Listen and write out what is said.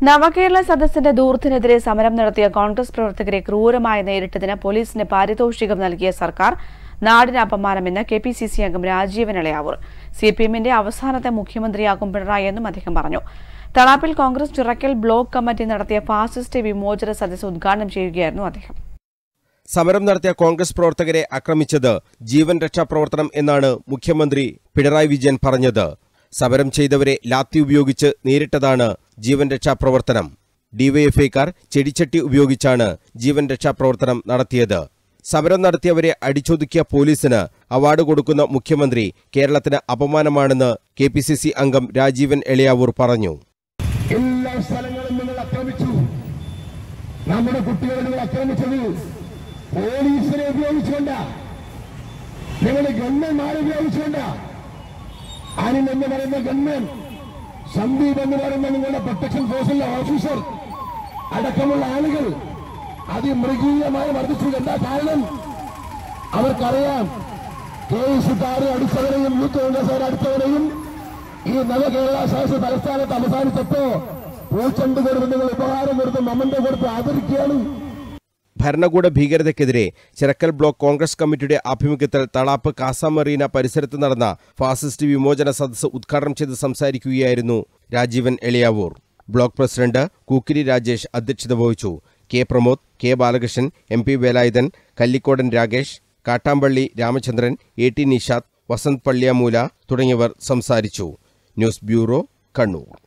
നവകേരള സദസ്സിന്റെ ദൂർത്തിനെതിരെ സമരം നടത്തിയ കോൺഗ്രസ് പ്രവർത്തകരെ ക്രൂരമായി നേരിട്ടതിന് പോലീസിന് പാരിതോഷികം നൽകിയ സർക്കാർ നാടിന് അപമാനമെന്ന് കെ പി സി സി അംഗം രാജീവൻ ഇളയാവൂർ സി പി എമ്മിന്റെ അവസാനത്തെ മുഖ്യമന്ത്രിയാകും പിണറായി എന്നും അദ്ദേഹം പറഞ്ഞു തളാപ്പിൽ കോൺഗ്രസ് ചിറക്കൽ ബ്ലോക്ക് കമ്മിറ്റി നടത്തിയ ഫാസിസ്റ്റ് വിമോചന സദസ്സ് ഉദ്ഘാടനം ചെയ്യുകയായിരുന്നു അദ്ദേഹം സമരം നടത്തിയ കോൺഗ്രസ് പ്രവർത്തകരെ ആക്രമിച്ചത് ജീവൻ രക്ഷാ പ്രവർത്തനം എന്നാണ് മുഖ്യമന്ത്രി പിണറായി വിജയൻ പറഞ്ഞത് സമരം ചെയ്തവരെ ലാത്തി ഉപയോഗിച്ച് നേരിട്ടതാണ് ജീവൻ രക്ഷാ പ്രവർത്തനം ഡിവൈഎഫ്ഐക്കാർ ചെടിച്ചട്ടി ഉപയോഗിച്ചാണ് ജീവൻ രക്ഷാ പ്രവർത്തനം നടത്തിയത് സമരം നടത്തിയവരെ അടിച്ചൊതുക്കിയ പോലീസിന് അവാർഡ് കൊടുക്കുന്ന മുഖ്യമന്ത്രി കേരളത്തിന് അപമാനമാണെന്ന് കെ പി സി സി അംഗം രാജീവൻ എളിയാവൂർ പറഞ്ഞു എല്ലാ സ്ഥലങ്ങളും നിങ്ങൾ ആക്രമിച്ചു നമ്മുടെ കുട്ടികളെ നിങ്ങൾ ആക്രമിച്ചത് പോലീസിനെ ഉപയോഗിച്ചുകൊണ്ട നിങ്ങൾ ഗൺമന്മാരെ ഉപയോഗിച്ചുകൊണ്ട അനിൽ എന്ന് പറയുന്ന ഗൺമൻ സന്ദീപ് എന്ന് പറയുന്ന നിങ്ങളുടെ പ്രൊട്ടക്ഷൻ ഫോഴ്സിലെ ഓഫീസർ അടക്കമുള്ള ആളുകൾ അതിമൃഗീയമായി വർദ്ധിച്ചു എന്താ കാരണം അവർക്കറിയാം കെ എസുകാരെ അടിച്ചവരെയും യൂത്ത് കോൺഗ്രസുകാരെ അടിച്ചവരെയും ഈ നവകേരള സദസ് തലസ്ഥാനത്ത് അവസാനിച്ചപ്പോ പൂച്ചണ്ട് കൊടുത്ത് നിങ്ങൾ ഉപഹാരം കൊടുത്ത് മമ്മന്റെ കൊടുത്ത് ആദരിക്കുകയാണ് ഭരണകൂട ഭീകരതയ്ക്കെതിരെ ചിറക്കൽ ബ്ലോക്ക് കോൺഗ്രസ് കമ്മിറ്റിയുടെ ആഭിമുഖ്യത്തിൽ തളാപ്പ് കാസ മറീന പരിസരത്ത് നടന്ന ഫാസിസ്റ്റ് വിമോചന സദസ്സ് ഉദ്ഘാടനം ചെയ്ത് സംസാരിക്കുകയായിരുന്നു രാജീവൻ എളിയാവൂർ ബ്ലോക്ക് പ്രസിഡന്റ് കൂക്കിരി രാജേഷ് അധ്യക്ഷത വഹിച്ചു K Pramod K Balakrishnan M P Velayudhan Kallikodan Rakesh Kattampally Ramachandran A T Nishad Vasanth Palliyamoola തുടങ്ങിയവർ സംസാരിച്ചു ന്യൂസ് ബ്യൂറോ കണ്ണൂർ